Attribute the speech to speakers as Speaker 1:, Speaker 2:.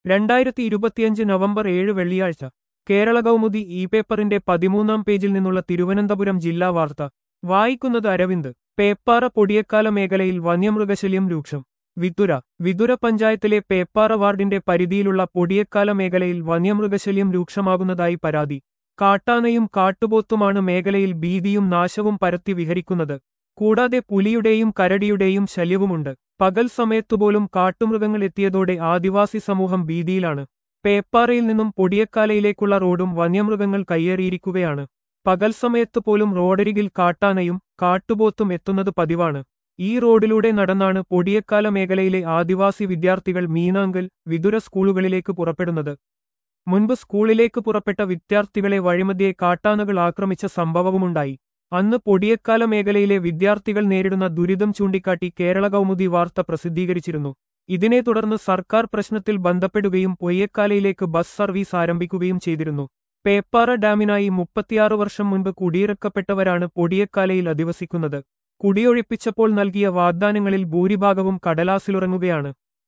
Speaker 1: രണ്ടായിരത്തി ഇരുപത്തിയഞ്ച് നവംബർ ഏഴ് വെള്ളിയാഴ്ച കേരള കൗമുദി ഇ പേപ്പറിന്റെ പതിമൂന്നാം പേജിൽ നിന്നുള്ള തിരുവനന്തപുരം ജില്ലാ വാർത്ത വായിക്കുന്നത് അരവിന്ദ് പേപ്പാറ പൊടിയക്കാല മേഖലയിൽ വന്യമൃഗശല്യം രൂക്ഷം വിതുര വിതുര പഞ്ചായത്തിലെ പേപ്പാറ വാർഡിന്റെ പരിധിയിലുള്ള പൊടിയക്കാല മേഖലയിൽ വന്യമൃഗശല്യം രൂക്ഷമാകുന്നതായി പരാതി കാട്ടാനയും കാട്ടുപോത്തുമാണ് മേഖലയിൽ ഭീതിയും നാശവും പരത്തി വിഹരിക്കുന്നത് കൂടാതെ പുലിയുടെയും കരടിയുടെയും ശല്യവുമുണ്ട് പകൽ സമയത്തുപോലും കാട്ടുമൃഗങ്ങൾ എത്തിയതോടെ ആദിവാസി സമൂഹം ഭീതിയിലാണ് പേപ്പാറയിൽ നിന്നും പൊടിയക്കാലയിലേക്കുള്ള റോഡും വന്യമൃഗങ്ങൾ കയ്യേറിയിരിക്കുകയാണ് പകൽ സമയത്ത് പോലും റോഡരികിൽ കാട്ടാനയും കാട്ടുപോത്തും എത്തുന്നത് പതിവാണ് ഈ റോഡിലൂടെ നടന്നാണ് പൊടിയക്കാല മേഖലയിലെ ആദിവാസി വിദ്യാർത്ഥികൾ മീനാങ്കൽ വിതുര സ്കൂളുകളിലേക്ക് പുറപ്പെടുന്നത് മുൻപ് സ്കൂളിലേക്ക് പുറപ്പെട്ട വിദ്യാർത്ഥികളെ വഴിമധ്യേ കാട്ടാനകൾ ആക്രമിച്ച സംഭവവുമുണ്ടായി അന്ന് പൊടിയക്കാല മേഖലയിലെ വിദ്യാർത്ഥികൾ നേരിടുന്ന ദുരിതം ചൂണ്ടിക്കാട്ടി കേരള കൗമുദി വാർത്ത പ്രസിദ്ധീകരിച്ചിരുന്നു ഇതിനെ തുടർന്ന് സർക്കാർ പ്രശ്നത്തിൽ ബന്ധപ്പെടുകയും പൊയ്യക്കാലയിലേക്ക് ബസ് സർവീസ് ആരംഭിക്കുകയും ചെയ്തിരുന്നു പേപ്പാറ ഡാമിനായി മുപ്പത്തിയാറ് വർഷം മുൻപ് കുടിയിറക്കപ്പെട്ടവരാണ് പൊടിയക്കാലയിൽ അധിവസിക്കുന്നത് കുടിയൊഴിപ്പിച്ചപ്പോൾ നൽകിയ വാഗ്ദാനങ്ങളിൽ ഭൂരിഭാഗവും കടലാസിലുറങ്ങുകയാണ്